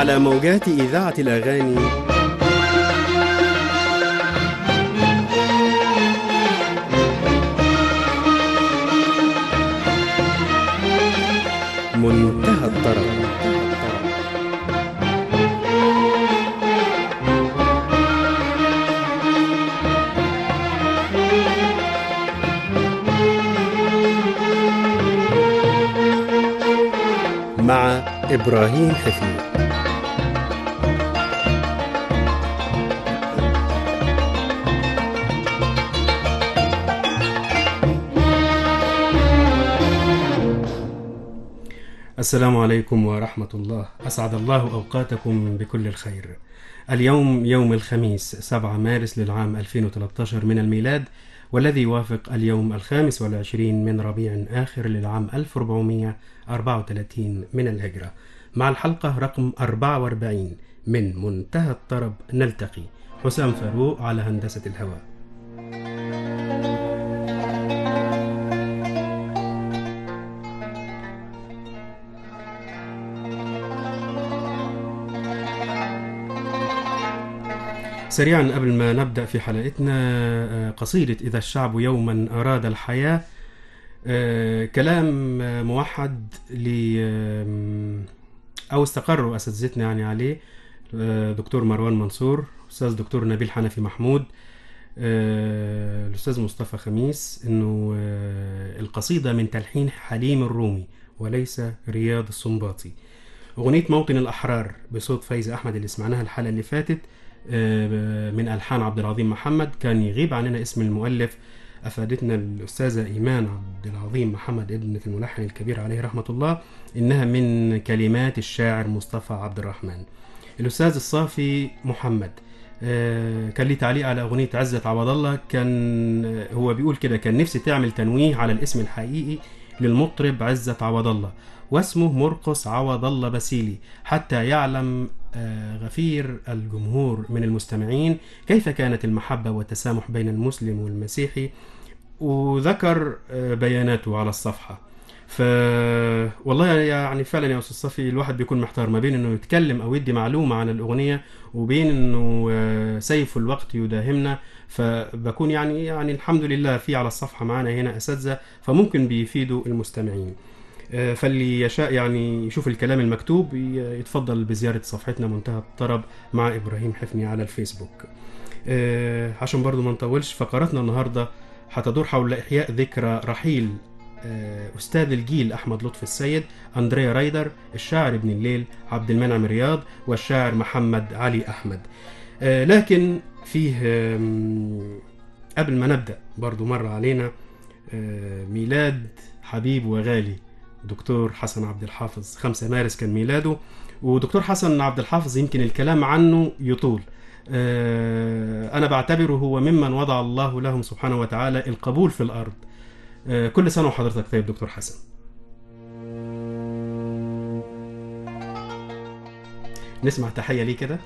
على موجات إذاعة الأغاني منتهى الطرب مع إبراهيم حفيظ السلام عليكم ورحمة الله أسعد الله أوقاتكم بكل الخير اليوم يوم الخميس 7 مارس للعام 2013 من الميلاد والذي يوافق اليوم الخامس والعشرين من ربيع آخر للعام 1434 من الهجرة مع الحلقة رقم 44 من منتهى الطرب نلتقي حسام فاروق على هندسة الهواء سريعا قبل ما نبدأ في حلقتنا آه، قصيدة إذا الشعب يوما أراد الحياة آه، كلام آه، موحد ل آم، أو استقروا أساتذتنا يعني عليه آه، دكتور مروان منصور أستاذ دكتور نبيل حنفي محمود آه، الأستاذ مصطفى خميس إنه آه، القصيدة من تلحين حليم الرومي وليس رياض السنباطي أغنية موطن الأحرار بصوت فايز أحمد اللي سمعناها الحلقة اللي فاتت آه، من ألحان عبد العظيم محمد كان يغيب عننا اسم المؤلف أفادتنا الأستاذة إيمان عبد العظيم محمد ابنة الملحن الكبير عليه رحمة الله إنها من كلمات الشاعر مصطفى عبد الرحمن الأستاذ الصافي محمد آه، كان ليه تعليق على أغنية عزة عوض الله كان آه، هو بيقول كده كان نفسي تعمل تنويه على الاسم الحقيقي للمطرب عزة عوض الله واسمه مرقس عوض الله بسيلي حتى يعلم آه، غفير الجمهور من المستمعين كيف كانت المحبة والتسامح بين المسلم والمسيحي وذكر آه، بياناته على الصفحة ف والله يعني فعلا يا استاذ صفي الواحد بيكون محتار ما بين انه يتكلم او يدي معلومه عن الاغنيه وبين انه آه، سيف الوقت يداهمنا فبكون يعني يعني الحمد لله في على الصفحه معانا هنا اساتذه فممكن بيفيدوا المستمعين آه، فاللي يشاء يعني يشوف الكلام المكتوب ي- يتفضل بزيارة صفحتنا منتهى الطرب مع إبراهيم حفني على الفيسبوك آه، عشان برضو ما نطولش فقراتنا النهاردة هتدور حول إحياء ذكرى رحيل آه، أستاذ الجيل أحمد لطفي السيد أندريا رايدر الشاعر ابن الليل عبد المنعم رياض والشاعر محمد علي أحمد آه، لكن فيه آم، قبل ما نبدأ برضو مر علينا آه، ميلاد حبيب وغالي دكتور حسن عبد الحافظ 5 مارس كان ميلاده ودكتور حسن عبد الحافظ يمكن الكلام عنه يطول آه، أنا بعتبره هو ممن وضع الله لهم سبحانه وتعالى القبول في الأرض آه، كل سنة وحضرتك طيب دكتور حسن نسمع تحية ليه كده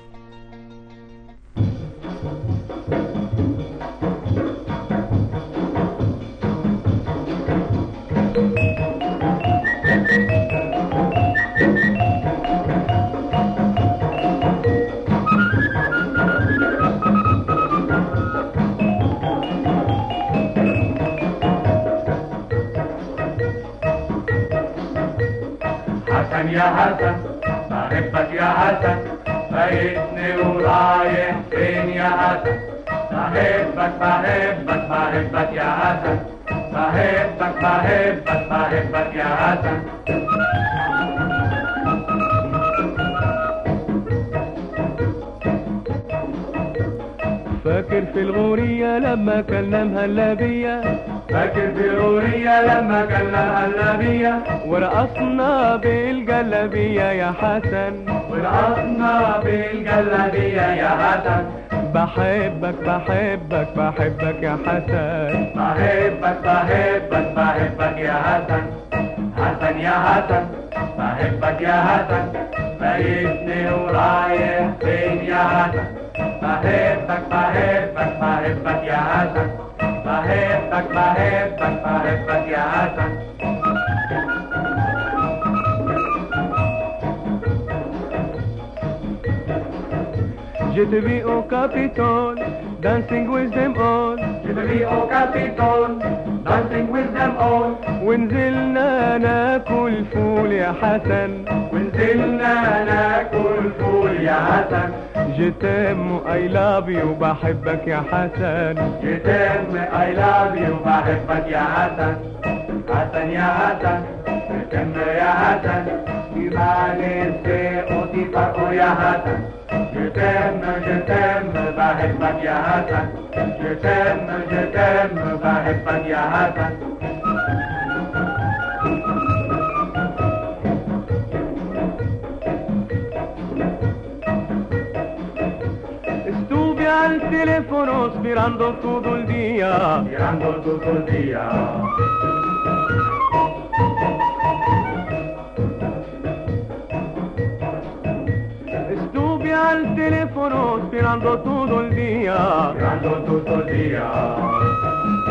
حسن يا حسن بحبك يا حسن فايتني ورايح فين يا حسن بحبك بحبك بحبك يا حسن بحبك بحبك بحبك يا حسن فاكر في الغورية لما كلنا مهلبية فاكر في غورية لما كنا هلبية ورقصنا بالجلبية يا حسن ورقصنا بالجلابية يا حسن بحبك بحبك بحبك يا حسن بحبك بحبك بحبك يا حسن حسن يا حسن بحبك يا حسن فايتني ورايح فين يا حسن بحبك بحبك بحبك يا حسن بحبك بحبك بحبك يا حسن Je te vis au Capitole, dancing with them all. Je te vis au Capitole, dancing with them all. ونزلنا ناكل فول يا حسن. ونزلنا ناكل فول يا حسن. Je t'aime, I love you, بحبك يا حسن. Je t'aime, I love you, بحبك يا حسن. حسن يا حسن, je t'aime يا حسن. Tu vas laisser aussi partout يا حسن. Je t'aime, je t'aime, بحبك يا حسن. Je t'aime, je t'aime, بحبك يا حسن. Estuve al teléfono esperando todo el día. Mirando todo el día. Estuve al teléfono esperando todo el día. Mirando todo el día.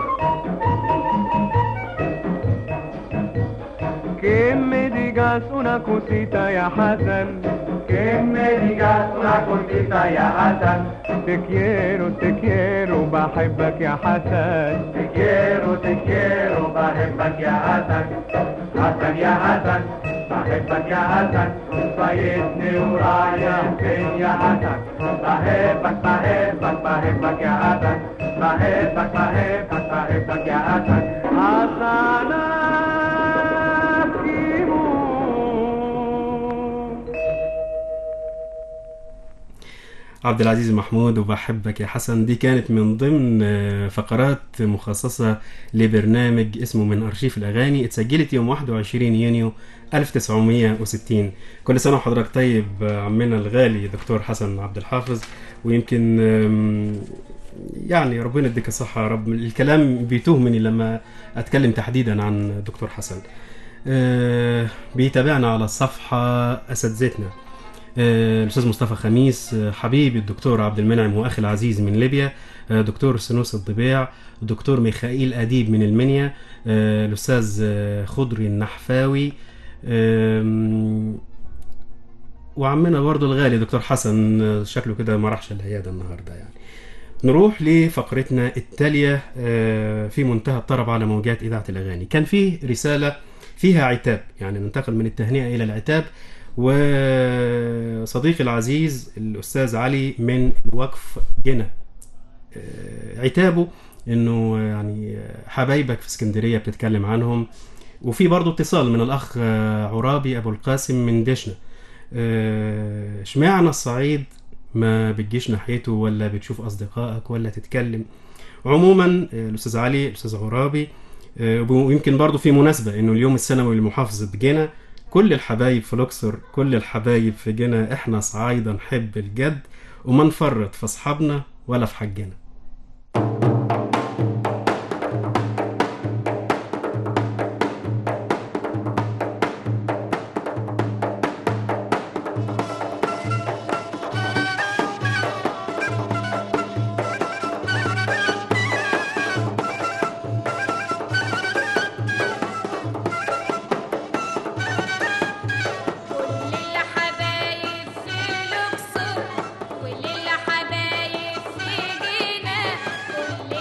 Que me digas una cosita ya Hassan. Que me digas una cosita ya Hassan. Te quiero, te quiero, بحبك يا حسن. Te quiero, te quiero, بحبك يا حسن. حسن يا حسن, بحبك يا حسن. فايتني ورايح فين يا حسن. بحبك بحبك بحبك يا حسن. بحبك بحبك بحبك يا حسن. حسناتكم عبد العزيز محمود وبحبك يا حسن دي كانت من ضمن آه، فقرات مخصصة لبرنامج اسمه من أرشيف الأغاني اتسجلت يوم 21 يونيو 1960 كل سنة وحضرتك طيب آه، عمنا الغالي دكتور حسن عبد الحافظ ويمكن آم، يعني ربنا يديك الصحة يا رب الكلام بيتوه مني لما أتكلم تحديدا عن دكتور حسن آه، بيتابعنا على الصفحة أساتذتنا آه، الاستاذ مصطفى خميس آه، حبيبي الدكتور عبد المنعم واخي العزيز من ليبيا آه، دكتور سنوس الضبيع دكتور ميخائيل اديب من المنيا آه، الاستاذ آه، خضري النحفاوي آم، وعمنا برضه الغالي دكتور حسن آه، شكله كده ما راحش العياده النهارده يعني نروح لفقرتنا التالية آه، في منتهى الطرب على موجات إذاعة الأغاني كان فيه رسالة فيها عتاب يعني ننتقل من التهنئة إلى العتاب وصديقي العزيز الأستاذ علي من الوقف جنة آه، عتابه انه يعني حبايبك في اسكندريه بتتكلم عنهم وفي برضه اتصال من الاخ آه، عرابي ابو القاسم من دشنا آه، اشمعنى الصعيد ما بتجيش ناحيته ولا بتشوف اصدقائك ولا تتكلم عموما آه، الاستاذ علي الاستاذ عرابي آه، ويمكن برضه في مناسبه انه اليوم السنوي لمحافظه جنة كل الحبايب في الاقصر كل الحبايب في جنة احنا صعايده نحب الجد وما نفرط في اصحابنا ولا في حجنا كل الحبايب في الأقصر كل الحبايب في جنة كل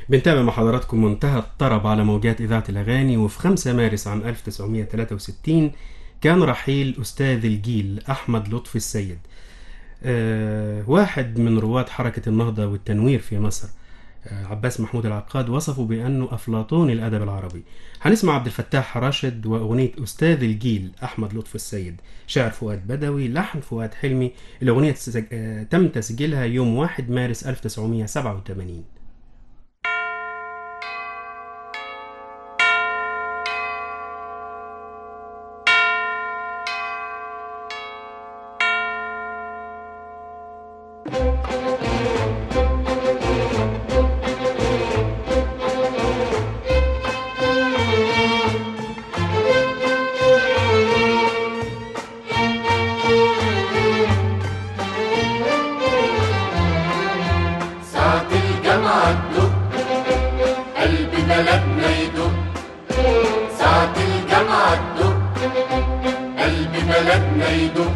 بنتابع مع حضراتكم منتهى الطرب على موجات إذاعة الأغاني وفي 5 مارس عام 1963 كان رحيل أستاذ الجيل أحمد لطفي السيد آه، واحد من رواد حركة النهضة والتنوير في مصر آه، عباس محمود العقاد وصفه بأنه أفلاطون الأدب العربي هنسمع عبد الفتاح راشد وأغنية أستاذ الجيل أحمد لطفي السيد شعر فؤاد بدوي لحن فؤاد حلمي الأغنية تسج... آه، تم تسجيلها يوم 1 مارس 1987 ساعة الجامعة تدق قلب بلدنا يدق ساعة الجامعة تدق قلب بلدنا يدق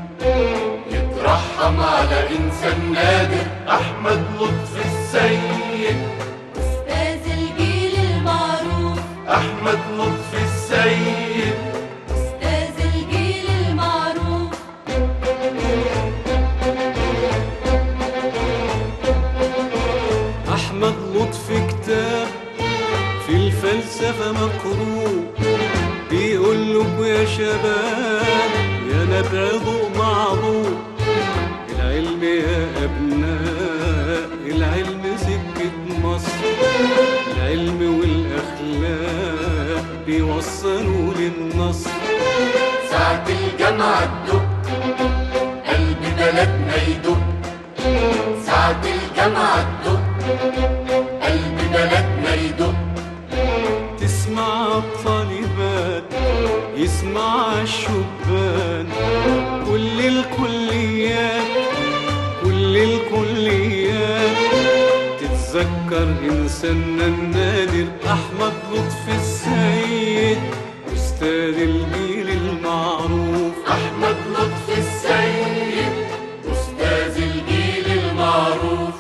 يترحم على إنسان نادر أحمد لطفي السيد أستاذ الجيل المعروف أحمد لطفي السيد أستاذ الجيل المعروف أحمد لطفي كتاب في الفلسفة مقروء بيقول لكم يا شباب يا نبع ضوء معروف العلم يا أبناء العلم سكة مصر العلم والأخلاق بيوصلوا للنصر ساعة الجامعة تدق قلب بلدنا يدق ساعة الجامعة تدق قلب بلدنا يدق تسمع الطالبات يسمع الشبان كل الكليات كل الكليات تتذكر إنساننا النادر أحمد لطفي السيد أستاذ الجيل المعروف أحمد لطفي السيد أستاذ الجيل المعروف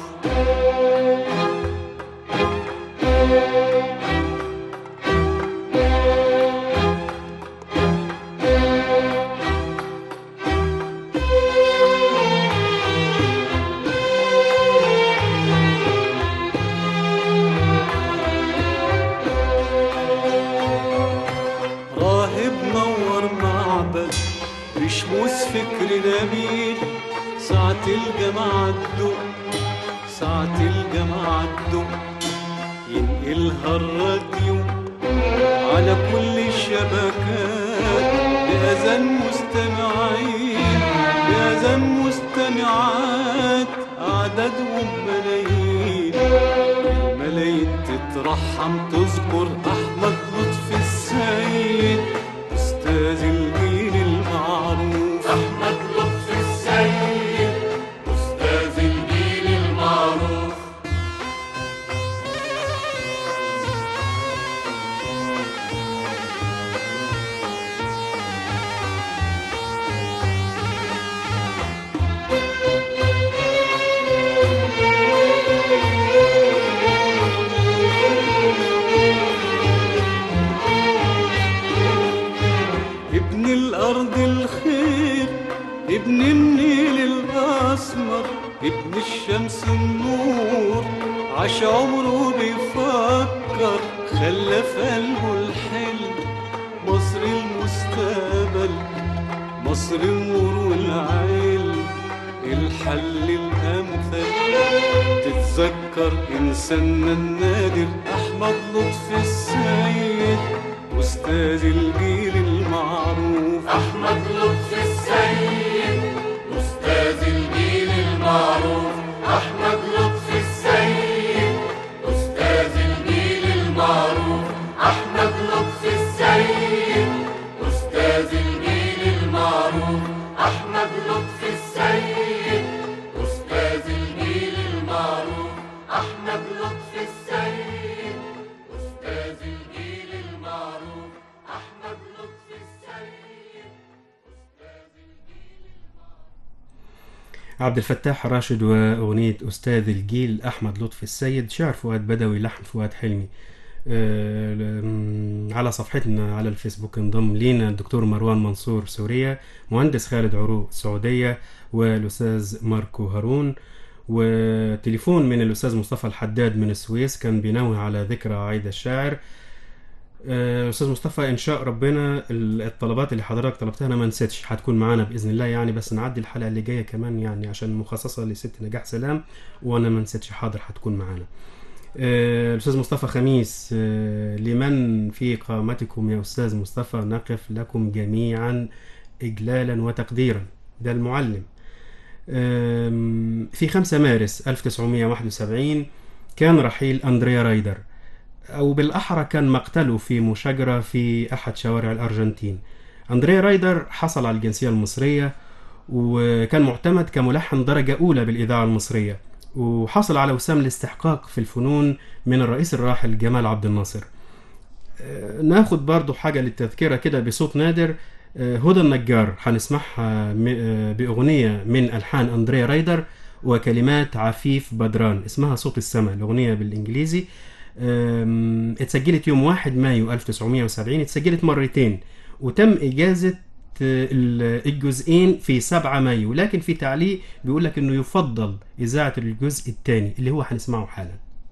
راهب نور معبد بشموس فكر نبيل ساعة الجماعة تدق ساعة الجماعة تدق ينقلها الراديو على كل الشبكات بأذان مستمعين بأذان مستمعات أعدادهم ملايين الملايين تترحم تذكر أحمد لطفي السيد أستاذ الجيل المعروف أحمد لطفي السيد أستاذ الجيل المعروف ابن الأرض الخير ابن النيل الأسمر ابن الشمس النور عاش عمره بيفكر خلى في قلبه الحلم مصر المستقبل مصر النور والعلم الحل الأمثل تتذكر إنساننا النادر أحمد لطفي السيد أستاذ الجيل المعروف أحمد لطفي السيد أستاذ الجيل المعروف أحمد لطفي السيد أستاذ الجيل المعروف أحمد لطفي السيد أستاذ الجيل المعروف أحمد لطفي السيد أستاذ الجيل المعروف أحمد لطفي السيد أستاذ الجيل المعروف أحمد لطفي السيد عبد الفتاح راشد وأغنية أستاذ الجيل أحمد لطفي السيد شعر فؤاد بدوي لحن فؤاد حلمي آه، ل- على صفحتنا على الفيسبوك انضم لينا الدكتور مروان منصور سوريا مهندس خالد عروق السعودية والأستاذ ماركو هارون وتليفون من الأستاذ مصطفى الحداد من السويس كان بينوه على ذكرى عيد الشاعر آه، أستاذ مصطفى إن شاء ربنا ال- الطلبات اللي حضرتك طلبتها أنا ما نسيتش هتكون معانا بإذن الله يعني بس نعدي الحلقة اللي جاية كمان يعني عشان مخصصة لست نجاح سلام وأنا ما نسيتش حاضر هتكون معانا آه، الأستاذ مصطفى خميس آه، لمن في قامتكم يا أستاذ مصطفى نقف لكم جميعا إجلالا وتقديرا ده المعلم آم، في 5 مارس 1971 كان رحيل أندريا رايدر أو بالأحرى كان مقتله في مشاجرة في أحد شوارع الأرجنتين أندريا رايدر حصل على الجنسية المصرية وكان معتمد كملحن درجة أولى بالإذاعة المصرية وحصل على وسام الاستحقاق في الفنون من الرئيس الراحل جمال عبد الناصر آه، ناخد برضو حاجة للتذكرة كده بصوت نادر آه، هدى النجار هنسمعها م- آه، بأغنية من ألحان أندريا رايدر وكلمات عفيف بدران اسمها صوت السماء الأغنية بالإنجليزي آم، اتسجلت يوم 1 مايو 1970 اتسجلت مرتين وتم إجازة آه، ال- الجزئين في 7 مايو لكن في تعليق بيقول لك انه يفضل اذاعه الجزء الثاني اللي هو هنسمعه حالا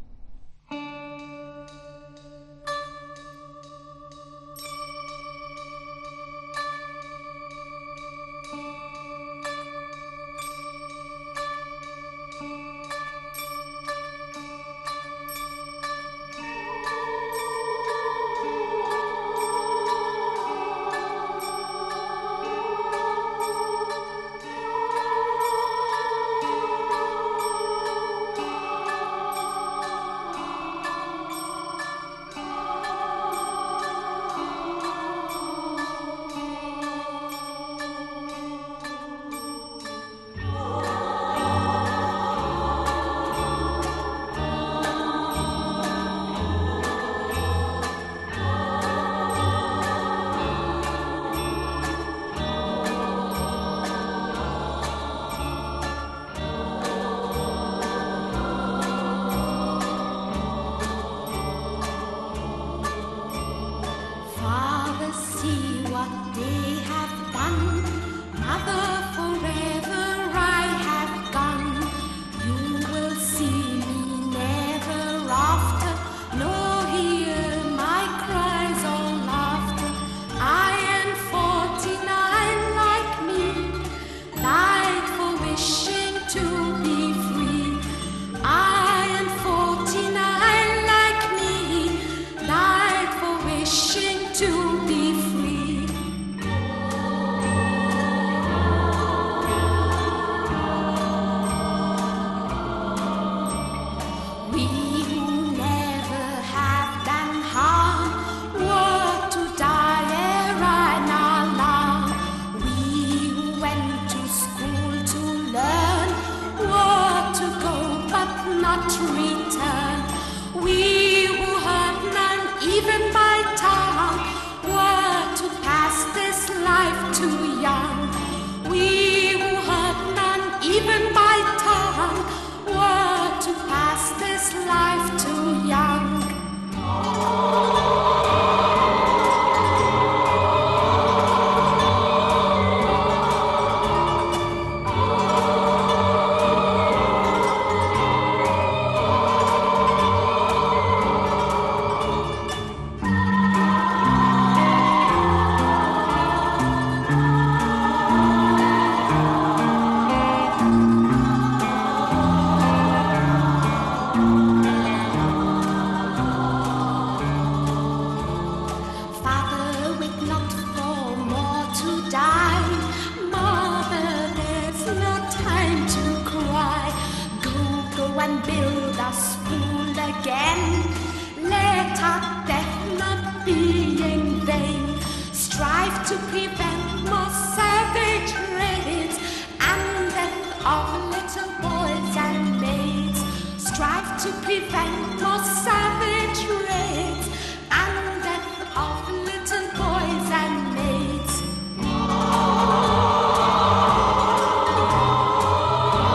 Father, see what they have done. Mother, forever I have gone. You will see me never after, nor hear my cries or laughter. I am forty-nine like me, died for wishing to be free. I am forty-nine like me, died for wishing to be free. We who never have done harm were to die ere an alarm. We who went to school to learn were to go but not return. We who heard none even by tongue were to pass this life too young. We who heard none even by tongue were to pass this life too young. Father, wait not for more to die. Mother, there's no time to cry. Go, go and build us school again. Let our death not be in vain. Strive to prevent more savage raids and death of little boys and maids. Strive to prevent more savage raids and death of little boys and maids.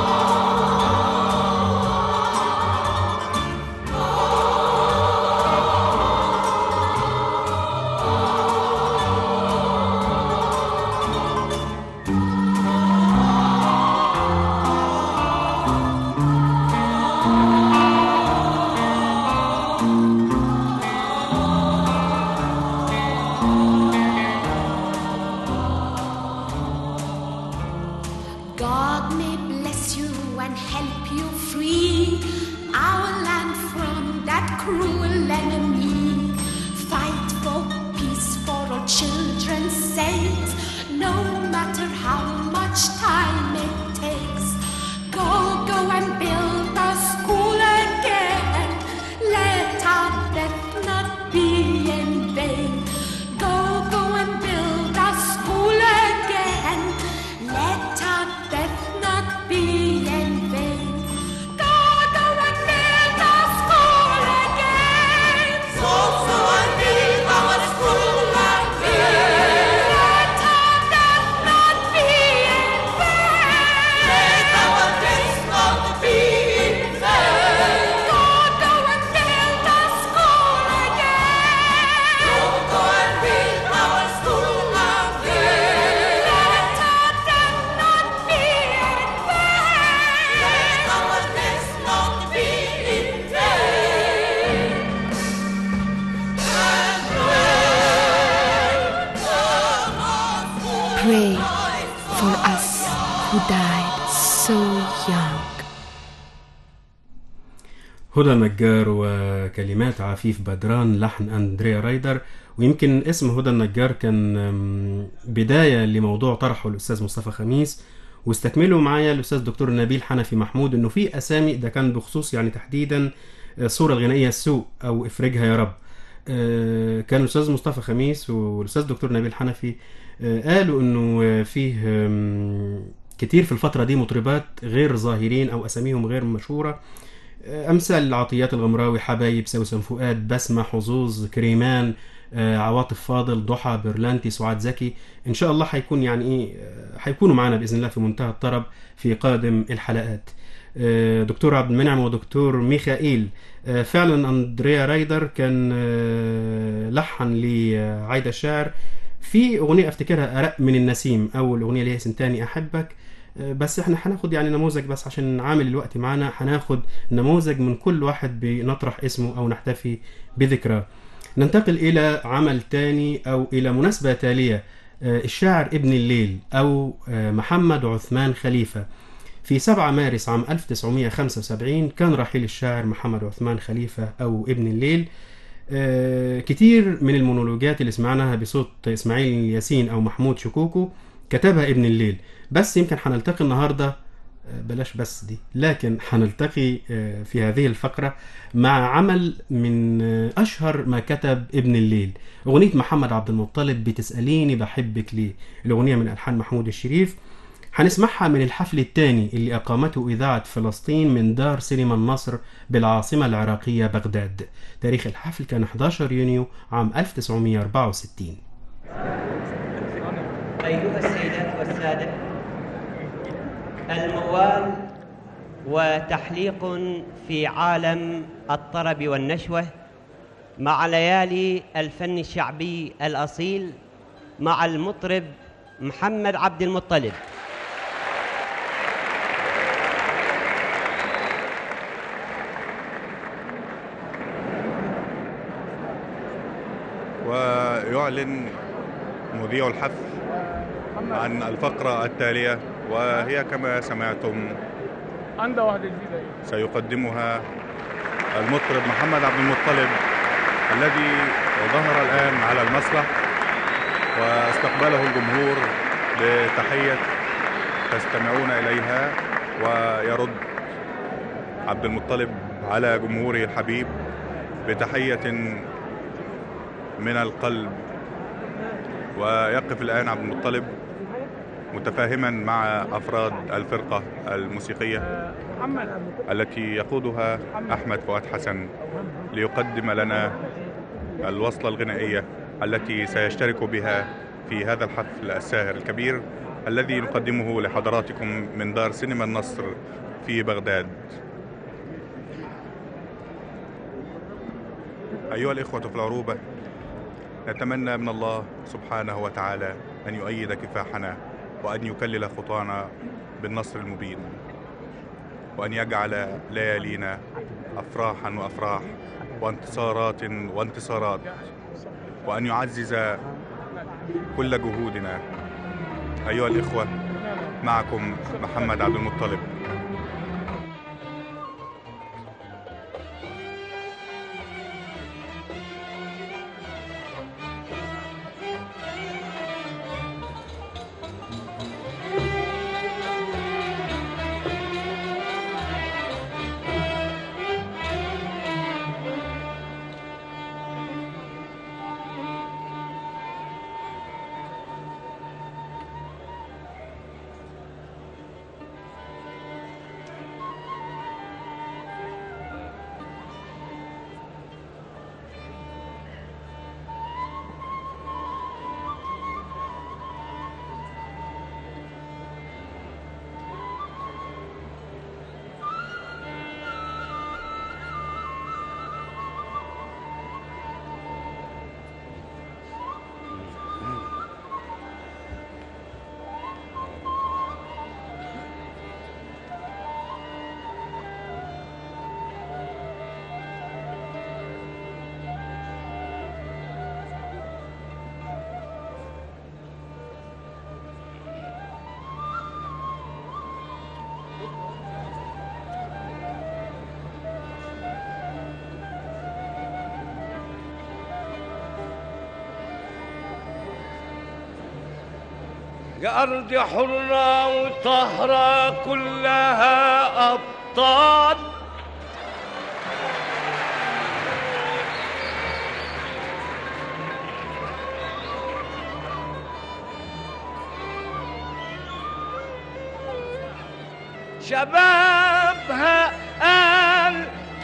who died so young. هدى النجار وكلمات عفيف بدران لحن أندريا رايدر ويمكن اسم هدى النجار كان أم، بداية لموضوع طرحه الأستاذ مصطفى خميس واستكمله معايا الأستاذ دكتور نبيل حنفي محمود إنه في أسامي ده كان بخصوص يعني تحديدا الصورة الغنائية السوء أو افرجها يا رب آه، كان الأستاذ مصطفى خميس والأستاذ دكتور نبيل حنفي آه، قالوا إنه آه، فيه أم، كتير في الفترة دي مطربات غير ظاهرين أو أساميهم غير مشهورة امثال عطيات الغمراوي حبايب سوسن فؤاد بسمه حظوظ كريمان آه، عواطف فاضل ضحى برلانتي سعاد زكي ان شاء الله هيكون يعني ايه آه، هيكونوا معانا باذن الله في منتهى الطرب في قادم الحلقات آه، دكتور عبد المنعم ودكتور ميخائيل آه، فعلا اندريا رايدر كان آه، لحن لعايده الشاعر في اغنيه افتكرها ارق من النسيم اول اغنيه اللي هي سنتاني احبك بس احنا هناخد يعني نموذج بس عشان عامل الوقت معانا هناخد نموذج من كل واحد بنطرح اسمه او نحتفي بذكراه ننتقل الى عمل تاني او الى مناسبة تالية آه، الشاعر ابن الليل او آه، محمد عثمان خليفة في 7 مارس عام 1975 كان رحيل الشاعر محمد عثمان خليفة او ابن الليل آه، كتير من المونولوجات اللي سمعناها بصوت اسماعيل ياسين او محمود شكوكو كتبها ابن الليل بس يمكن هنلتقي النهارده آه، بلاش بس دي لكن هنلتقي آه، في هذه الفقرة مع عمل من آه، أشهر ما كتب ابن الليل أغنية محمد عبد المطلب بتسأليني بحبك ليه الأغنية من ألحان محمود الشريف هنسمعها من الحفل الثاني اللي أقامته إذاعة فلسطين من دار سينما النصر بالعاصمة العراقية بغداد تاريخ الحفل كان 11 يونيو عام 1964 أيها السيدات والسادة الموال وتحليق في عالم الطرب والنشوة مع ليالي الفن الشعبي الأصيل مع المطرب محمد عبد المطلب ويعلن مذيع الحفل عن الفقرة التالية وهي كما سمعتم عندها واحدة جديدة سيقدمها المطرب محمد عبد المطلب الذي ظهر الآن على المسرح واستقبله الجمهور بتحية تستمعون إليها ويرد عبد المطلب على جمهوره الحبيب بتحية من القلب ويقف الآن عبد المطلب متفاهما مع أفراد الفرقة الموسيقية التي يقودها أحمد فؤاد حسن ليقدم لنا الوصلة الغنائية التي سيشترك بها في هذا الحفل الساهر الكبير الذي نقدمه لحضراتكم من دار سينما النصر في بغداد أيها الإخوة في العروبة نتمنى من الله سبحانه وتعالى أن يؤيد كفاحنا وأن يكلل خطانا بالنصر المبين وأن يجعل ليالينا أفراحا وأفراح وانتصارات وانتصارات وأن يعزز كل جهودنا أيها الإخوة معكم محمد عبد المطلب يا أرض حرة وطهرة كلها أبطال شبابها قال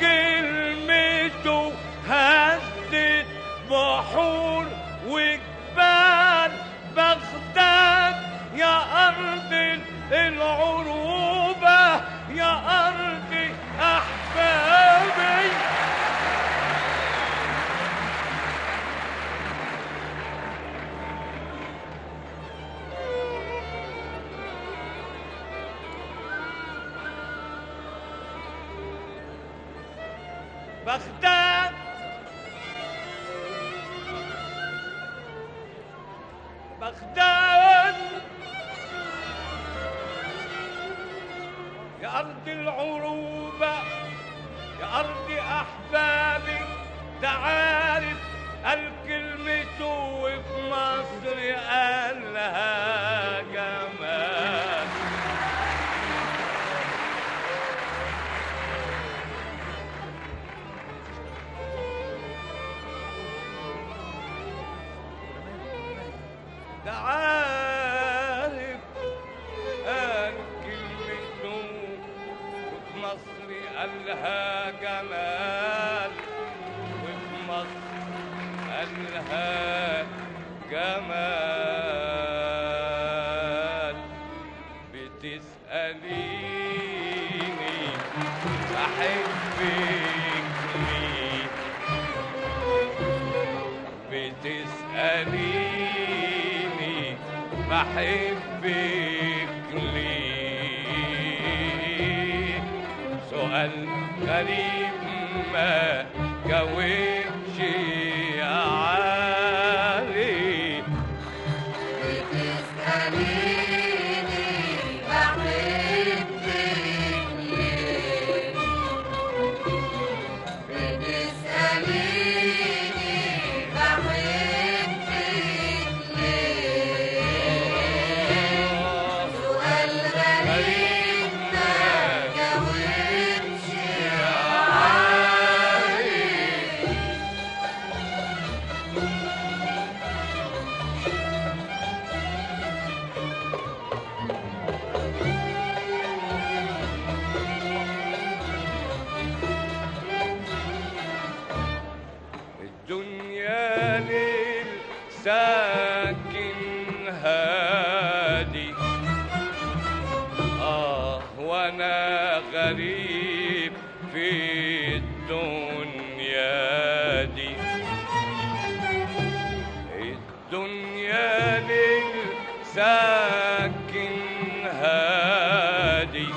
كلمته هزت بحور وجبال بغداد يا أرض العروبة يا أرض أحبابي بغداد بغداد يا أرض العروبة يا أرض أحبابي تعارف الكلمة وفي مصر قالها جمال تعارف قال كلمته وفي مصر قالها جمال وفي مصر قالها جمال بتسأليني أحبك ليه بتسأليني بحبك ليه سؤال غريب ما جاوبش عليه الدنيا ليل ساكن هادي آه وأنا غريب في الدنيا دي الدنيا ليل ساكن هادي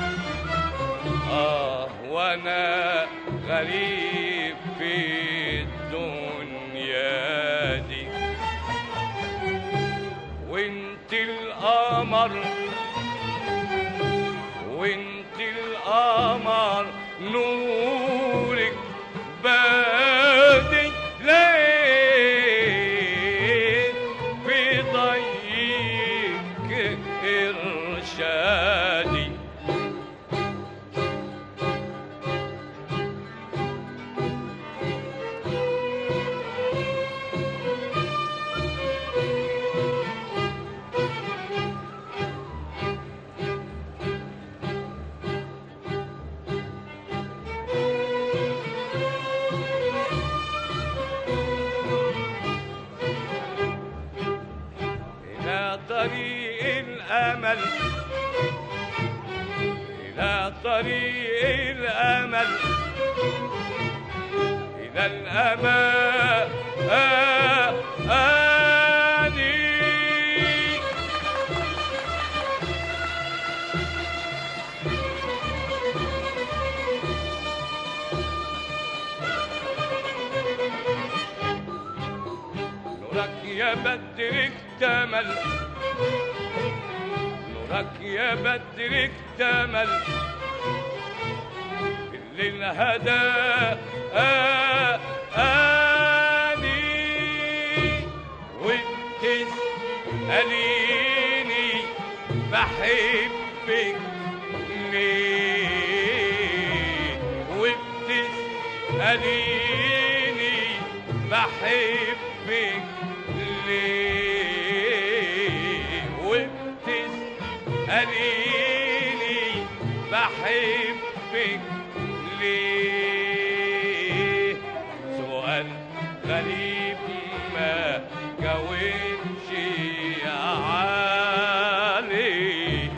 آه وأنا غريب في الدنيا دي وانت القمر وانت القمر نورك بادي ليه في ضيق إرشادي إلى طريق الأمل إلى طريق الأمل إلى الأمان نورك يا بدر اكتمل نورك يا بدر اكتمل الليل هدى آه آني وتسأليني بحبك ليه وبتسأليني بحبك ليه سؤال غريب ما جاوبش عليه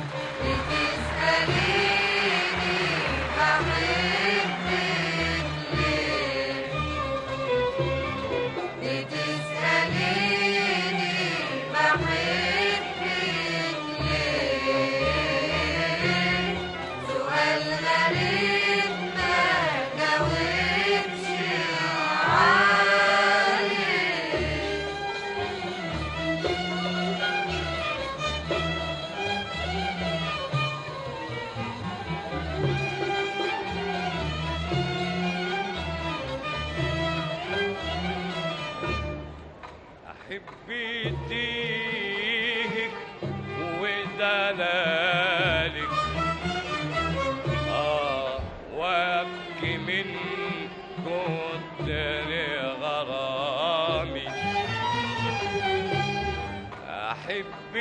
أحب يديك ودلالك آه وأبكي من كتر غرامي أحب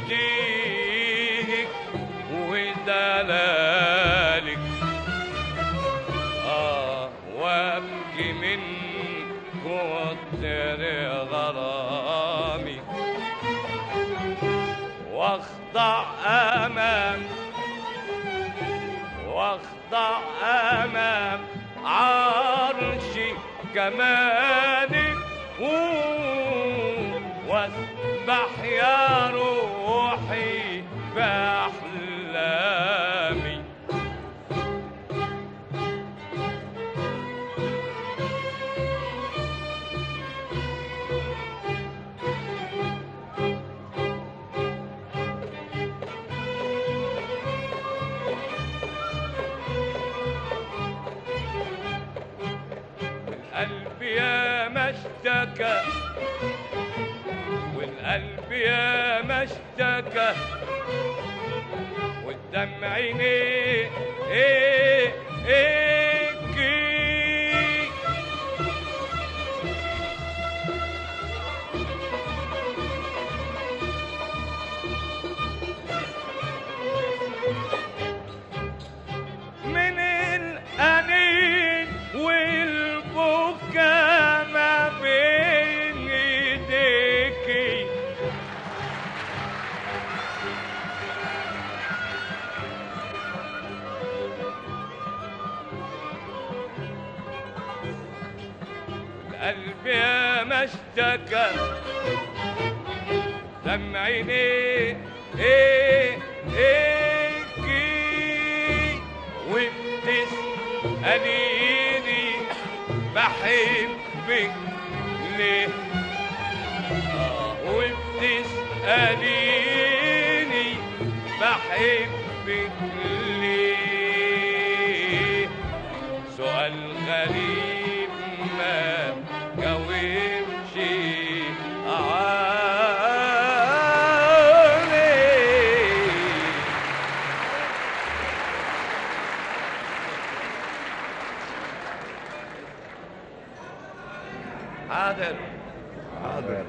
يديك ودلالك آه وأبكي من كتر غرامي واخضع امام واخضع امام عرش جمالك واسبح يا روحي باحلامي القلب يا ما اشتكى والقلب يا ما اشتكى والدمع عينيه ايه ايه كي من الأنين والبكا ما بين ايديكي القلب يا ما اشتكى دمع عينيه ايه ايه كي وبتسأليني بحبك ليه آه، وبتسأليني بحبك ليه سؤال غريب ما جاوبش عليه حاضر حاضر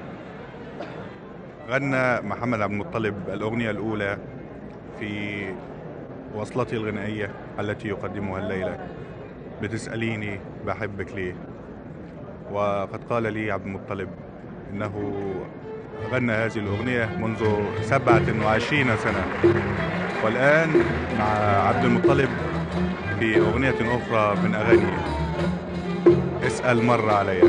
غنى محمد عبد المطلب الأغنية الأولى في وصلته الغنائية التي يقدمها الليلة بتسأليني بحبك ليه وقد قال لي عبد المطلب إنه غنى هذه الأغنية منذ سبعة وعشرين سنة والآن مع عبد المطلب في أغنية أخرى من أغانيه اسأل مرة عليا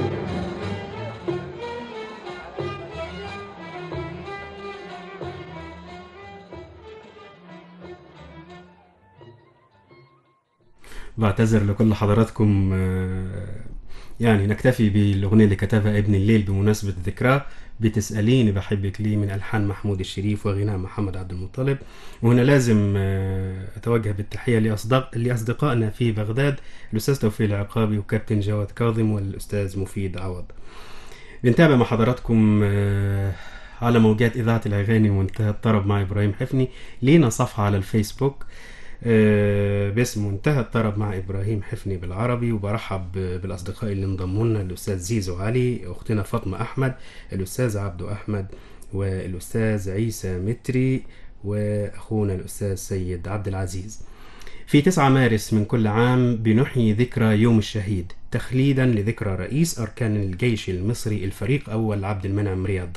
بعتذر لكل حضراتكم آه، يعني نكتفي بالأغنية اللي كتبها ابن الليل بمناسبة ذكراه بتسأليني بحبك ليه من ألحان محمود الشريف وغناء محمد عبد المطلب وهنا لازم آه، أتوجه بالتحية لأصدق لأصدقائنا في بغداد الأستاذ توفيق العقابي وكابتن جواد كاظم والأستاذ مفيد عوض بنتابع مع حضراتكم آه، على موجات إذاعة الأغاني ومنتهى الطرب مع إبراهيم حفني لينا صفحة على الفيسبوك آه، باسم منتهى الطرب مع ابراهيم حفني بالعربي وبرحب بالاصدقاء اللي انضموا لنا الاستاذ زيزو علي اختنا فاطمه احمد الاستاذ عبدو احمد والاستاذ عيسى متري واخونا الاستاذ سيد عبد العزيز في 9 مارس من كل عام بنحيي ذكرى يوم الشهيد تخليدا لذكرى رئيس اركان الجيش المصري الفريق اول عبد المنعم رياض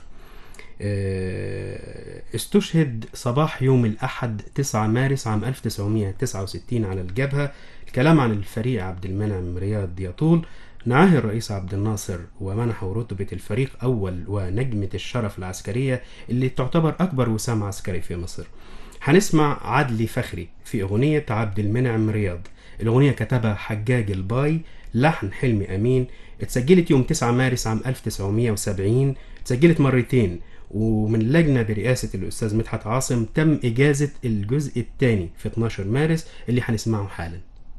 آه، استشهد صباح يوم الأحد 9 مارس عام 1969 على الجبهة الكلام عن الفريق عبد المنعم رياض يطول نعاه الرئيس عبد الناصر ومنحه رتبة الفريق أول ونجمة الشرف العسكرية اللي تعتبر أكبر وسام عسكري في مصر هنسمع عدلي فخري في أغنية عبد المنعم رياض الأغنية كتبها حجاج الباي لحن حلمي أمين اتسجلت يوم 9 مارس عام 1970 اتسجلت مرتين ومن لجنة برئاسة الأستاذ مدحت عاصم تم إجازة الجزء الثاني في 12 مارس اللي هنسمعه حالا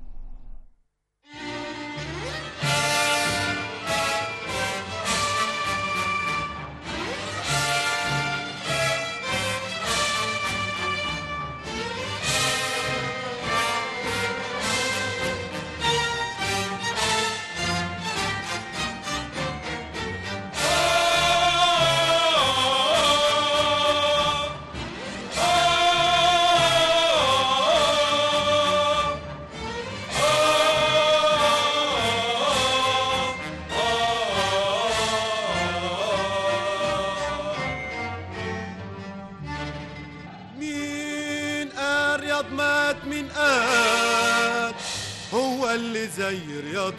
مين قال رياض مات مين قال هو اللي زي رياض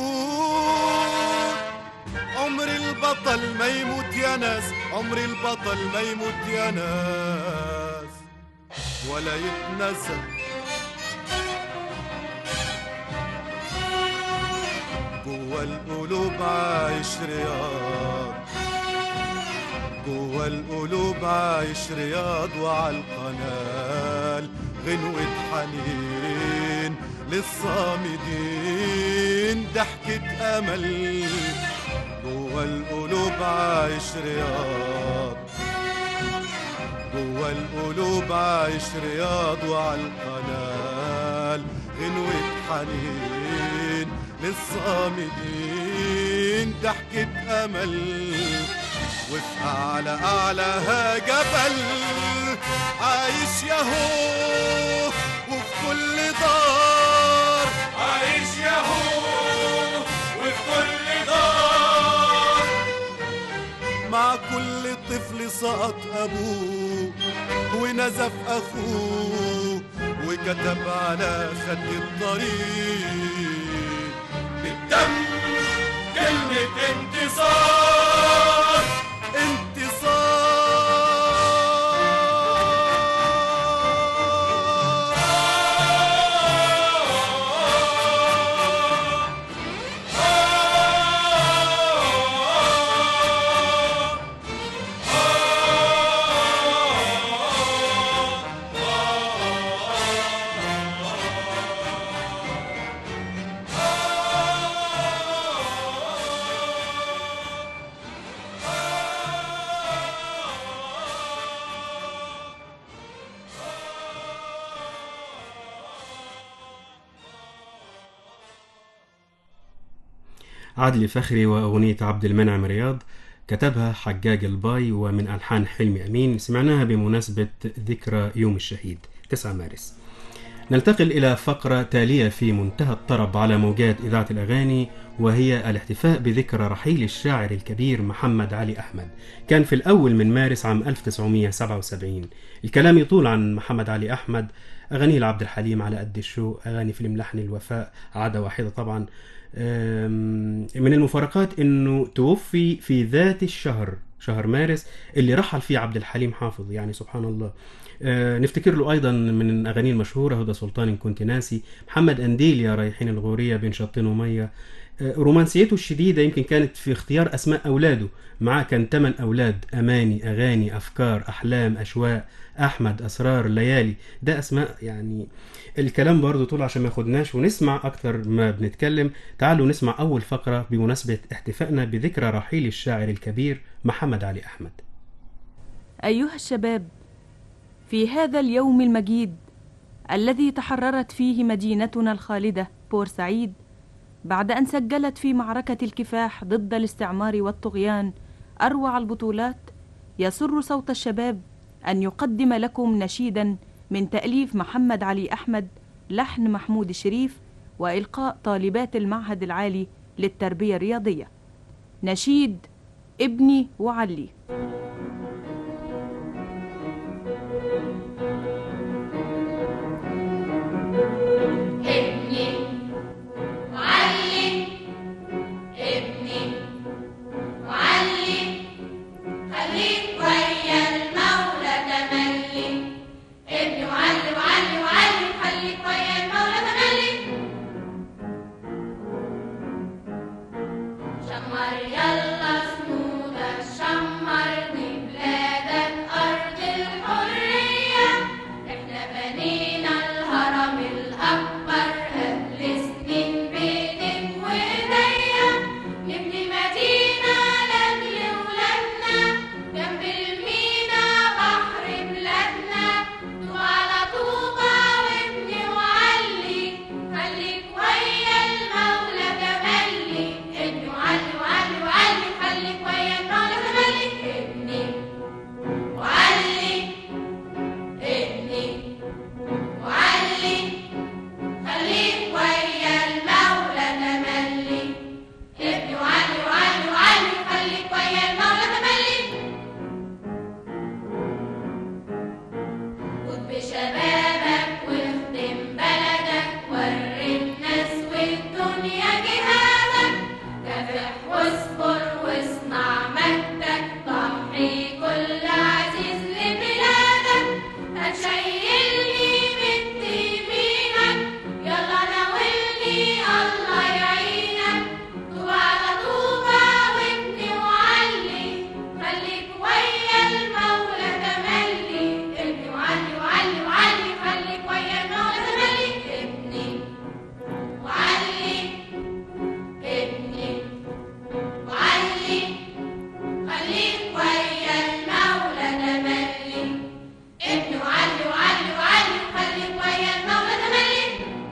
يموت عمر البطل ما يموت يا ناس عمر البطل ما يموت يا ناس ولا يتنسى جوا القلوب عايش رياض جوا القلوب عايش رياض وعلى القنال غنوة حنين للصامدين ضحكة أمل جوا القلوب عايش رياض جوا القلوب عايش رياض وعلى القنال غنوة حنين للصامدين ضحكة أمل وفي أعلى أعلاها جبل عايش ياهو وفي كل دار عايش ياهو وفي كل دار مع كل طفل سقط أبوه ونزف أخوه وكتب على خد الطريق بالدم كلمة انتصار عدلي فخري وأغنية عبد المنعم رياض كتبها حجاج الباي ومن ألحان حلمي أمين سمعناها بمناسبة ذكرى يوم الشهيد 9 مارس ننتقل إلى فقرة تالية في منتهى الطرب على موجات إذاعة الأغاني وهي الاحتفاء بذكرى رحيل الشاعر الكبير محمد علي أحمد كان في الأول من مارس عام 1977 الكلام يطول عن محمد علي أحمد أغانيه لعبد الحليم على قد الشوق أغاني فيلم لحن الوفاء عادة واحدة طبعا أم، من المفارقات انه توفي في ذات الشهر شهر مارس اللي رحل فيه عبد الحليم حافظ يعني سبحان الله أه، نفتكر له ايضا من اغانيه المشهوره هدى سلطان إن كنت ناسي محمد انديل يا رايحين الغوريه بين شطين وميه أه، رومانسيته الشديده يمكن كانت في اختيار اسماء اولاده معاه كان ثمان اولاد اماني اغاني افكار احلام اشواق احمد اسرار ليالي ده اسماء يعني الكلام برضو طول عشان ما ياخدناش ونسمع اكتر ما بنتكلم تعالوا نسمع اول فقره بمناسبه احتفائنا بذكرى رحيل الشاعر الكبير محمد علي احمد أيها الشباب في هذا اليوم المجيد الذي تحررت فيه مدينتنا الخالدة بورسعيد بعد أن سجلت في معركة الكفاح ضد الاستعمار والطغيان أروع البطولات يسر صوت الشباب أن يقدم لكم نشيدا من تأليف محمد علي أحمد لحن محمود الشريف وإلقاء طالبات المعهد العالي للتربية الرياضية نشيد ابني وعلي ابني وعلي ابني وعلي خليك ويا المولى تملي ابني وعلي وعلي وعلي خليك ويا المولى تملي شمر يلا صمودك شمرني بلادك أرض الحرية احنا بنينا الهرم الأكبر قبل سنين بإيدك وإيديا نبني مدينة لأجل ولادنا جنب المينا بحر بلادنا طوب على طوبة وابني وعلي خليك ويا المولى تملي ابني وعلي وعلي وعلي خليك ويا المولى تملي ابني وعلي ابني وعلي خليك ويا المولى تملي ابني وعلي وعلي وعلي خليك ويا المولى تملي خد بشبابك واخدم بلدك وري الناس والدنيا جهادك كافح واصبر واصنع مجدك ضحي كل عزيز لبلادك هتشيلني مد يمينك يلا ناولني الله يعينك طوب على طوبة وابني وعلي خليك ويا المولى تملي ابني وعلي وعلي وعلي خليك ويا المولى تملي ابني وعلي ابني وعلي خليك ويا المولى تملي ابني وعلي وعلي وعلي خليك ويا المولى تملي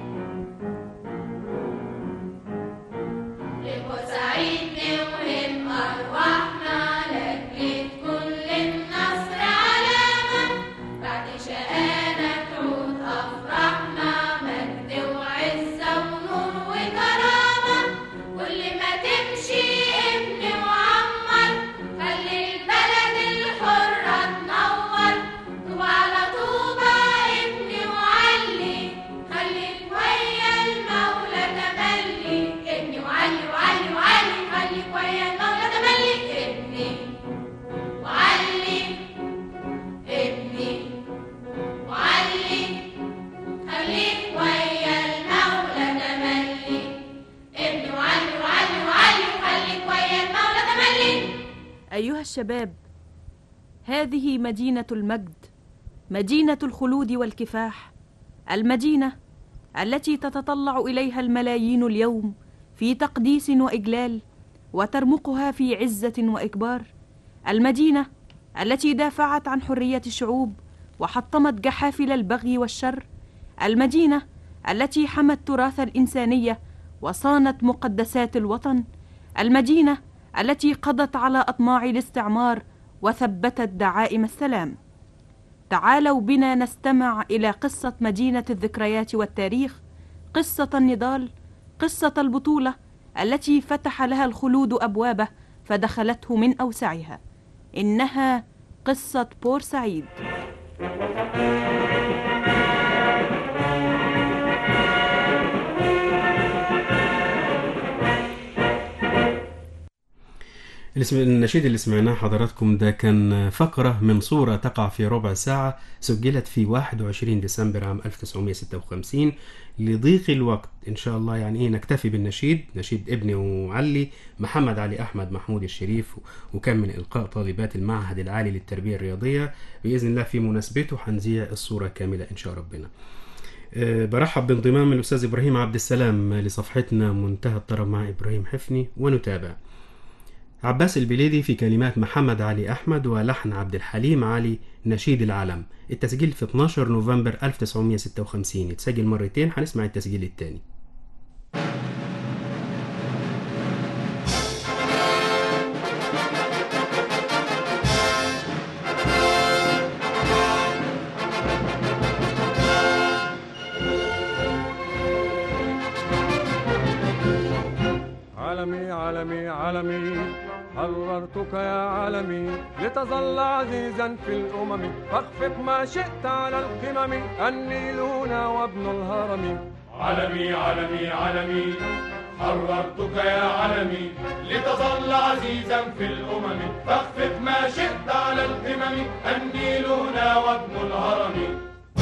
لبورسعيد نوهم أرواحنا لأجل تكون للنصر علامة بعد شقانا تعود أفراحنا مجد وعزة ونور وكرامة كل ما تمشي ابني وعمر خلي البلد الحرة تنور طوب على طوبة ابني وعلي خليك ويا المولى تملي ابني وعلي وعلي وعلي خليك ويا المولى تملي ابني وعلي ابني وعلي خليك ويا المولى تملي ابني وعلي وعلي وعلي خليك ويا المولى تملي أيها الشباب هذه مدينة المجد مدينة الخلود والكفاح المدينة التي تتطلع إليها الملايين اليوم في تقديس وإجلال وترمقها في عزة وإكبار المدينة التي دافعت عن حرية الشعوب وحطمت جحافل البغي والشر المدينة التي حمت تراث الإنسانية وصانت مقدسات الوطن المدينة التي قضت على أطماع الاستعمار وثبتت دعائم السلام تعالوا بنا نستمع إلى قصة مدينة الذكريات والتاريخ قصة النضال قصة البطولة التي فتح لها الخلود أبوابه فدخلته من أوسعها إنها قصة بورسعيد الاسم النشيد اللي سمعناه حضراتكم ده كان فقرة من صورة تقع في ربع ساعة سجلت في 21 ديسمبر عام 1956 لضيق الوقت إن شاء الله يعني إيه نكتفي بالنشيد نشيد ابني وعلي محمد علي أحمد محمود الشريف وكان من إلقاء طالبات المعهد العالي للتربية الرياضية بإذن الله في مناسبته هنذيع الصورة كاملة إن شاء ربنا أه، برحب بانضمام الأستاذ إبراهيم عبد السلام لصفحتنا منتهى الطرب مع إبراهيم حفني ونتابع عباس البليدي في كلمات محمد علي أحمد ولحن عبد الحليم علي نشيد العلم التسجيل في 12 نوفمبر 1956 اتسجل مرتين هنسمع التسجيل الثاني عالمي عالمي عالمي حررتك يا عالمي لتظل عزيزا في الأمم فاخفق ما شئت على القمم النيل هنا وابن الهرم علمي علمي علمي حررتك يا علمي لتظل عزيزا في الأمم فاخفق ما شئت على القمم النيل هنا وابن الهرم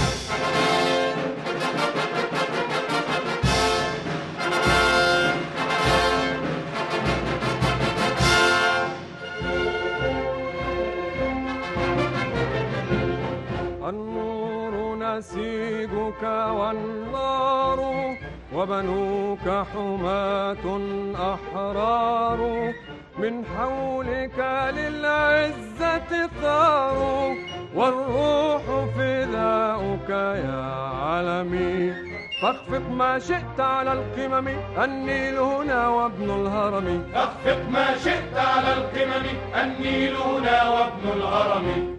النور نسيجك والنار وبنوك حماة أحرار من حولك للعزة ثار والروح فداؤك يا علمي فاخفق ما شئت على القمم النيل هنا وابن الهرم اخفق ما شئت على القمم النيل هنا وابن الهرم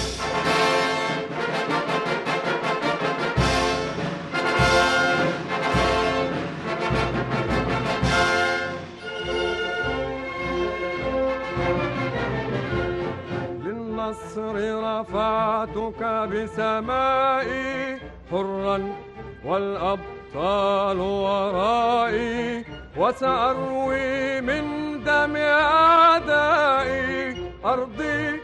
للنصر رفعتك بسمائي حرا والأبطال ورائي وسأروي من دم أعدائي أرضي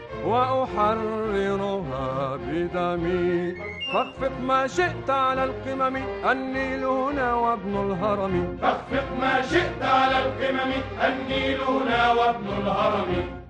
وأحررها بدمي فاخفق ما شئت على القمم النيل هنا وابن الهرم اخفق ما شئت على القمم النيل هنا وابن الهرم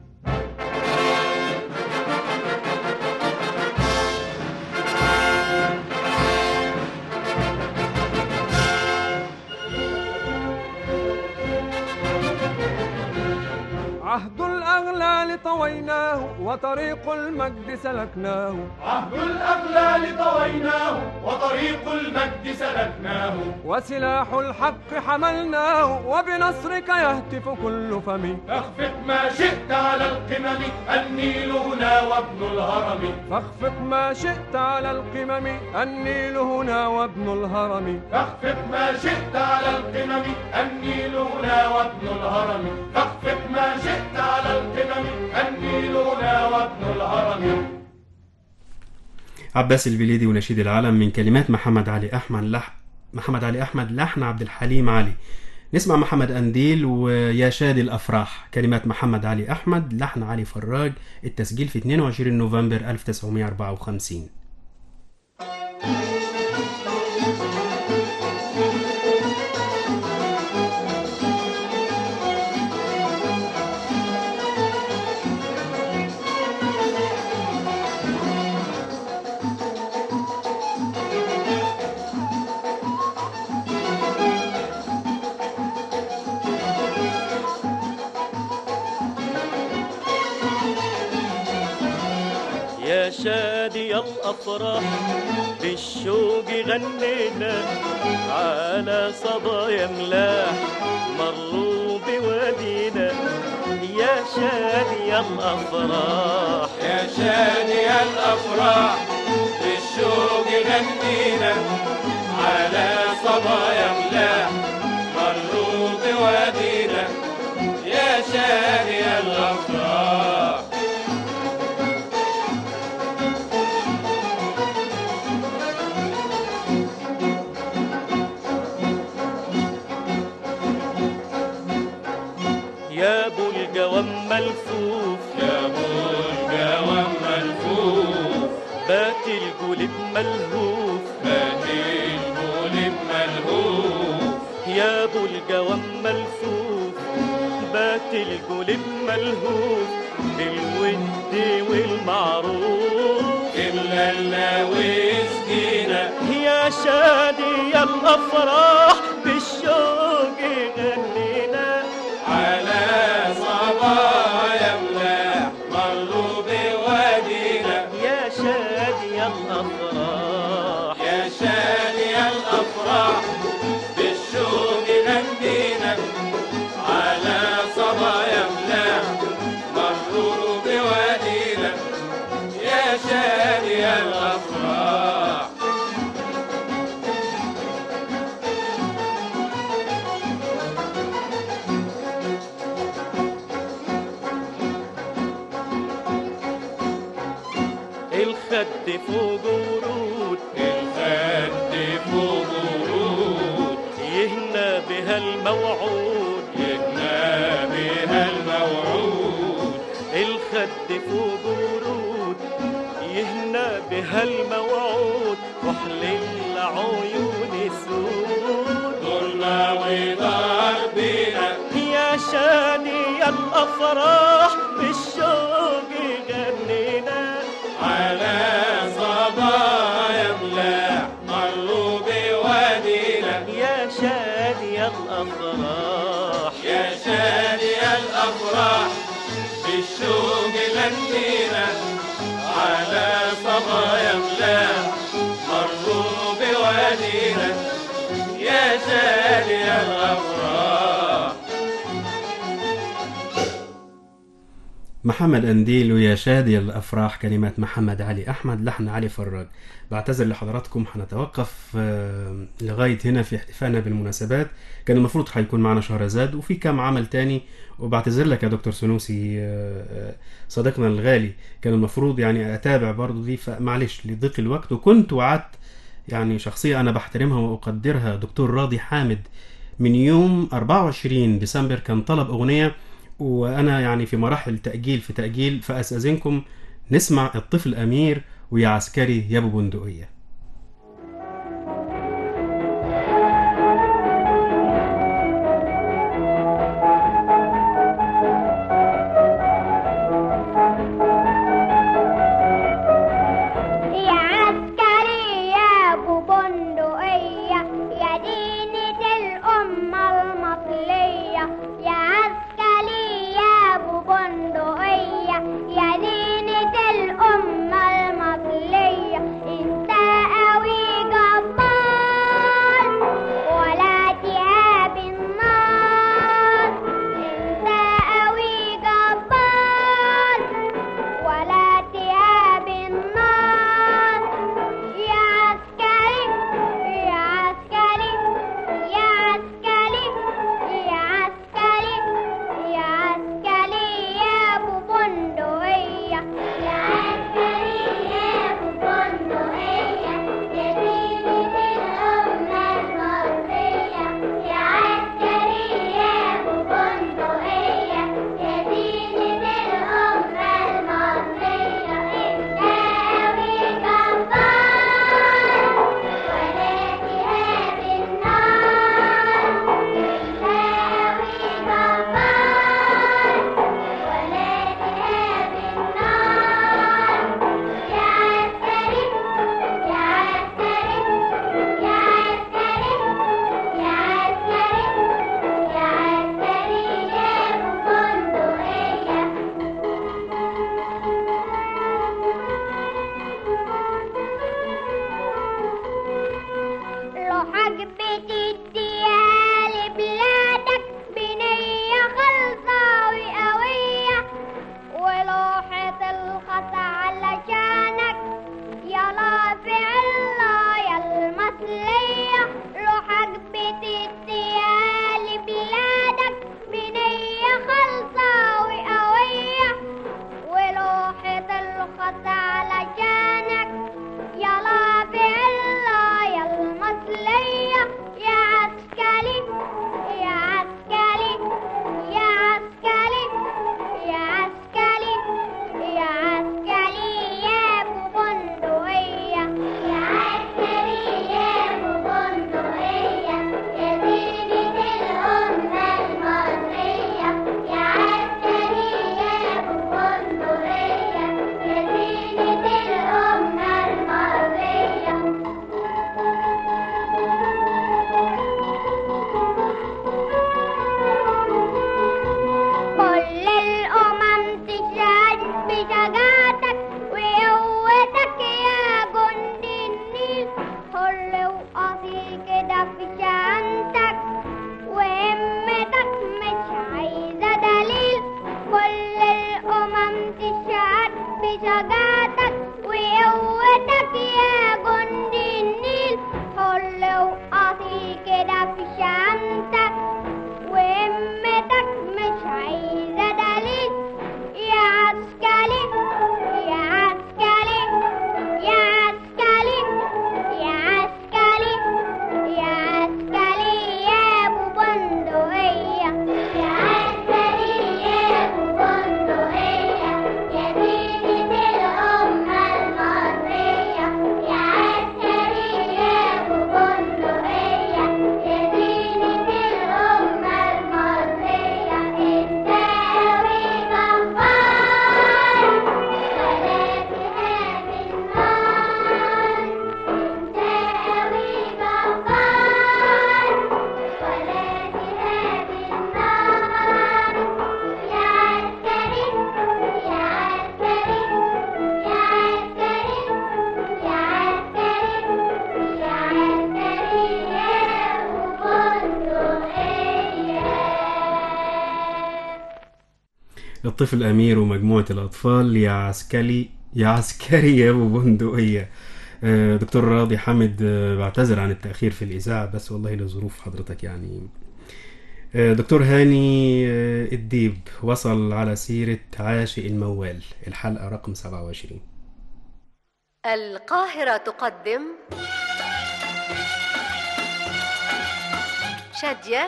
عهد الأغلال طويناه وطريق المجد سلكناه عهد الأغلال طويناه وطريق المجد سلكناه وسلاح الحق حملناه وبنصرك يهتف كل فم اخفق ما شئت على القمم النيل هنا وابن الهرم فاخفق ما شئت على القمم النيل هنا وابن الهرم اخفق ما شئت على القمم النيل هنا وابن الهرم اخفق ما شئت على القمم النيل هنا وابن الهرم عباس البليدي ونشيد العالم من كلمات محمد علي أحمد لح... محمد علي أحمد لحن عبد الحليم علي نسمع محمد أنديل ويا شادي الأفراح كلمات محمد علي أحمد لحن علي فراج التسجيل في 22 نوفمبر 1954 يا شادي الأفراح بالشوق غنينا على صبايا ملاح مروا بوادينا يا شادي الأفراح يا شادي الأفراح بالشوق غنينا على صبايا ملاح مروا بوادينا يا شادي الأفراح يا ابو الجوام ملفوف يا ابو الجوام ملفوف بات الجلب ملهوف بات الجلب ملهوف يا ابو الجوام ملفوف بات الجلب ملهوف بالود والمعروف إلا لنا وسقينا يا شادي يا الافراح بالشوق غنينا على صباح الخد فوق ورود الخد فوق ورود يهنى بها الموعود يهنى بها الموعود الخد فوق ورود يهنى بها الموعود كحل العيون سود دورنا ودار بينا يا شادي الافراح بالشوق غنينا على صبايا ملاح مروا بوادينا يا شادي الافراح يا شادي الافراح بالشوق غنينا على صبايا ملاح مروا بوادينا يا شادي الافراح محمد أنديل ويا شادي الأفراح كلمات محمد علي أحمد لحن علي فراج بعتذر لحضراتكم هنتوقف آه، لغاية هنا في احتفالنا بالمناسبات كان المفروض هيكون معنا شهرزاد وفي كام عمل تاني وبعتذر لك يا دكتور سنوسي آه، آه، صديقنا الغالي كان المفروض يعني أتابع برضو دي فمعلش لضيق الوقت وكنت وعدت يعني شخصية أنا بحترمها وأقدرها دكتور راضي حامد من يوم 24 ديسمبر كان طلب أغنية وانا يعني في مراحل تاجيل في تاجيل فاستاذنكم نسمع الطفل امير ويا عسكري يا ابو بندقيه يا عسكري يا ابو بندقية يا دينة الأمة المصرية يا عسكري يا ابو بندقية يا دينة الأمة المصرية انت الطفل أمير ومجموعة الأطفال يا عسكري يا عسكري يا أبو بندقية آه، دكتور راضي حامد آه، بعتذر عن التأخير في الإذاعة بس والله لظروف حضرتك يعني آه، دكتور هاني آه، الديب وصل على سيرة عاشق الموال الحلقة رقم 27 القاهرة تقدم شادية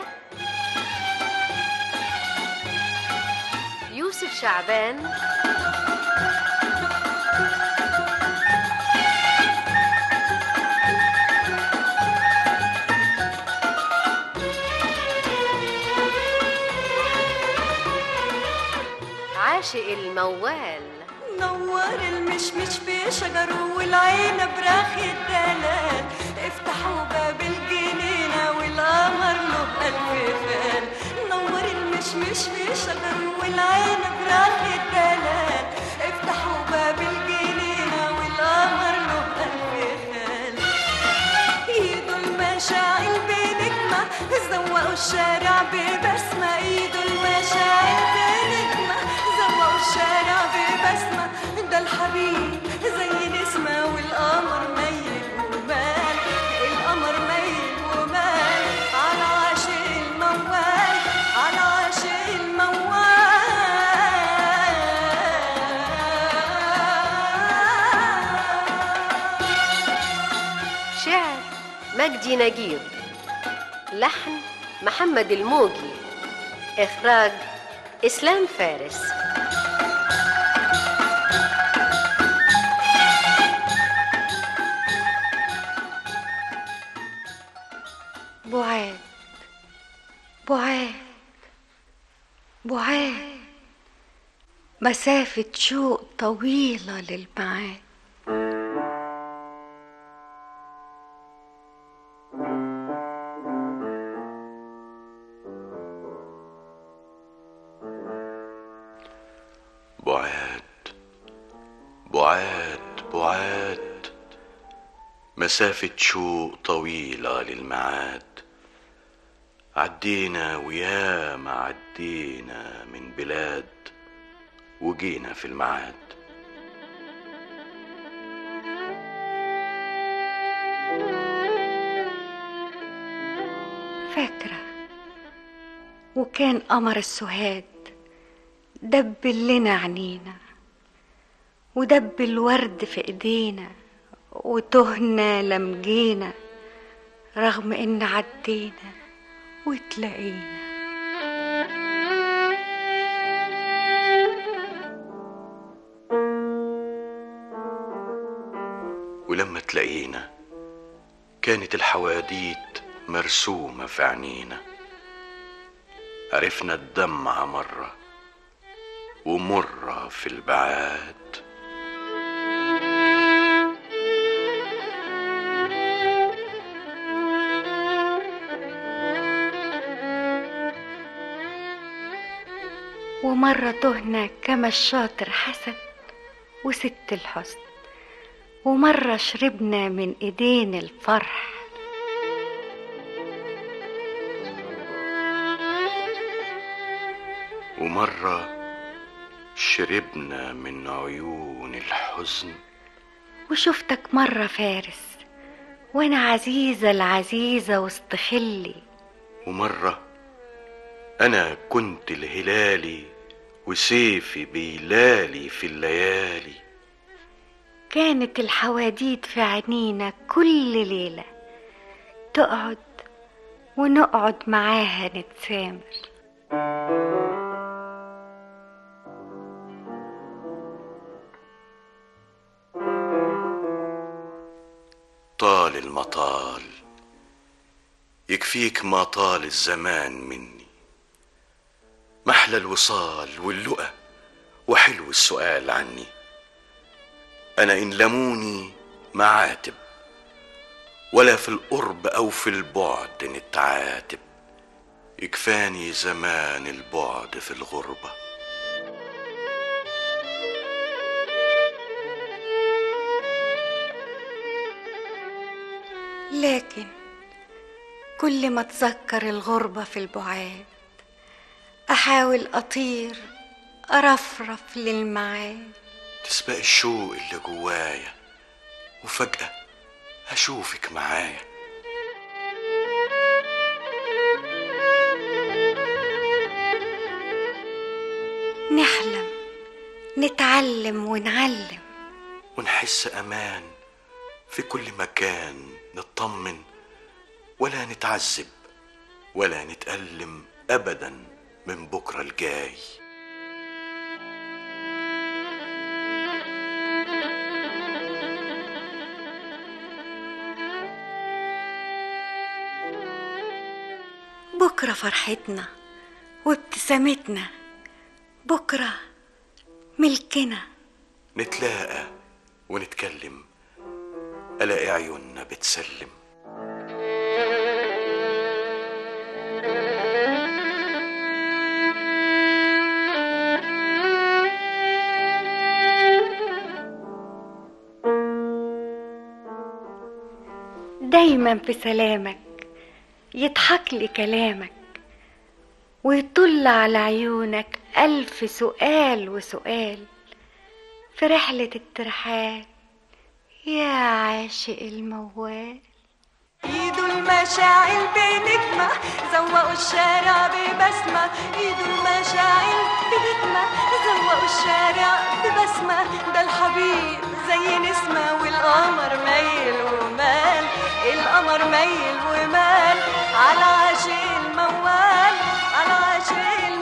يوسف شعبان عاشق الموال نور المشمش في شجره والعين براخ الدلال افتحوا باب الجنينة والقمر له ألف خال نور المشمش في شجره والعين براخ الدلال افتحوا باب الجنينة والقمر له ألف خال ايده المشاعل بنجمة زوقوا الشارع ببسمة ايده المشاعل بنجمة زوقوا الشارع ببسمة ده الحبيب زي نسمة والقمر ميل ومال القمر ميل ومال على عاشق الموال على عاشق الموال شعر مجدي نجيب لحن محمد الموجي إخراج إسلام فارس بعاد بعاد بعاد مسافة شوق طويلة للمعاد بعاد بعاد بعاد مسافة شوق طويلة للمعاد عدينا وياما عدينا من بلاد وجينا في المعاد فاكرة وكان قمر السهاد دب لنا عنينا ودب الورد في ايدينا وتهنا لمجينا رغم ان عدينا وتلاقينا ولما تلاقينا كانت الحواديت مرسومة في عينينا عرفنا الدمعة مرة ومرة في البعاد ومرة تهنا كما الشاطر حسن وست الحسن ومرة شربنا من ايدين الفرح ومرة شربنا من عيون الحزن وشفتك مرة فارس وانا عزيزة العزيزة وسط خلي ومرة أنا كنت الهلالي وسيفي بيلالي في الليالي كانت الحواديت في عينينا كل ليلة تقعد ونقعد معاها نتسامر طال المطال يكفيك ما طال الزمان مني محلى الوصال واللقى وحلو السؤال عني أنا إن لموني معاتب ولا في القرب أو في البعد نتعاتب يكفاني زمان البعد في الغربة لكن كل ما اتذكر الغربة في البعاد أحاول أطير أرفرف للمعاد تسبق الشوق اللي جوايا وفجأة هشوفك معايا نحلم نتعلم ونعلم ونحس أمان في كل مكان نطمن ولا نتعذب ولا نتألم أبدا من بكرة الجاي بكرة فرحتنا وابتسامتنا بكرة ملكنا نتلاقى ونتكلم ألاقي عيوننا بتسلم دايما في سلامك يضحك لي كلامك ويطل على عيونك ألف سؤال وسؤال في رحلة الترحال يا عاشق الموال ايدوا المشاعل بنجمة زوقوا الشارع ببسمة ايدوا المشاعل بنجمة زوقوا الشارع ببسمة ده الحبيب زي نسمة والقمر ميل ومال القمر ميل ومال على عاشق الموال على عاشق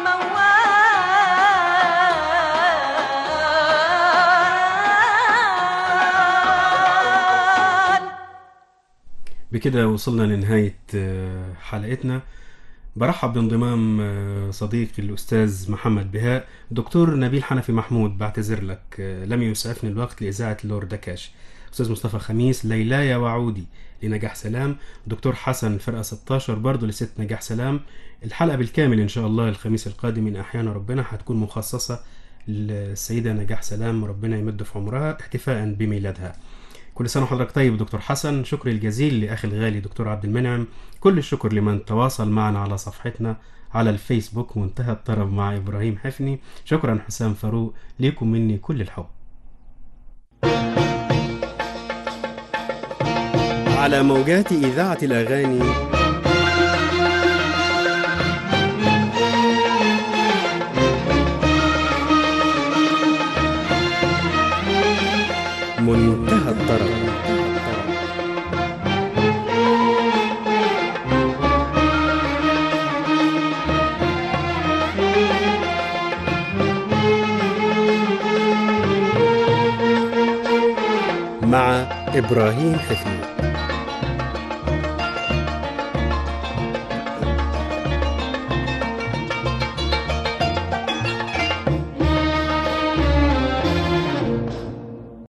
الموال بكده وصلنا لنهاية آه، حلقتنا برحب بانضمام آه، صديقي الأستاذ محمد بهاء دكتور نبيل حنفي محمود بعتذر لك آه، لم يسعفني الوقت لإذاعة لور دكاش أستاذ مصطفى خميس ليلايا وعودي لنجاح سلام دكتور حسن فرقة 16 برضه لست نجاح سلام الحلقة بالكامل إن شاء الله الخميس القادم من أحيان ربنا هتكون مخصصة للسيدة نجاح سلام ربنا يمد في عمرها احتفاء بميلادها كل سنة وحضرتك طيب دكتور حسن شكري الجزيل لأخي الغالي دكتور عبد المنعم كل الشكر لمن تواصل معنا على صفحتنا على الفيسبوك منتهى الطرب مع إبراهيم حفني شكرا حسام فاروق ليكم مني كل الحب على موجات إذاعة الأغاني منتهى الطرب مع إبراهيم حفني